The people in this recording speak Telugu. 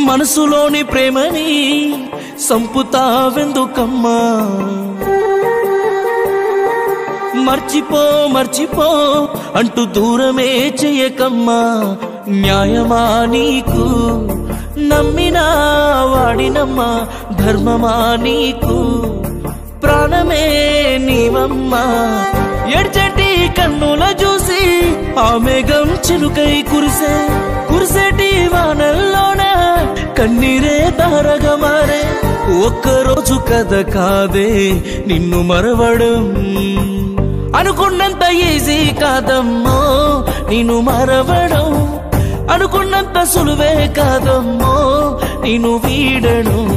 మనసులోని ప్రేమని సంపుతావెందుకమ్మా మర్చిపో మర్చిపో అంటూ దూరమే చెయ్యకమ్మా న్యాయమా నీకు నమ్మినా వాడినమ్మా ధర్మమా నీకు ప్రాణమే నీవమ్మా ఎడ్చటి కన్నుల చూసి ఆ మేఘం చిలుకై కురిసే కురిసేటి వానల్లోన కన్నీరే దారగా మారే ఒక్కరోజు కథ కాదే నిన్ను మరవడం అనుకున్నంత ఈజీ కాదమ్మో నేను మరవడం అనుకున్నంత సులువే కాదమ్మో నేను వీడను